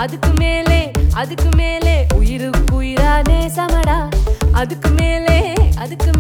அதுக்கு மேலே அதுக்கு மேலே உயிருக்கு உயிரா நேசமடா அதுக்கு மேலே அதுக்கு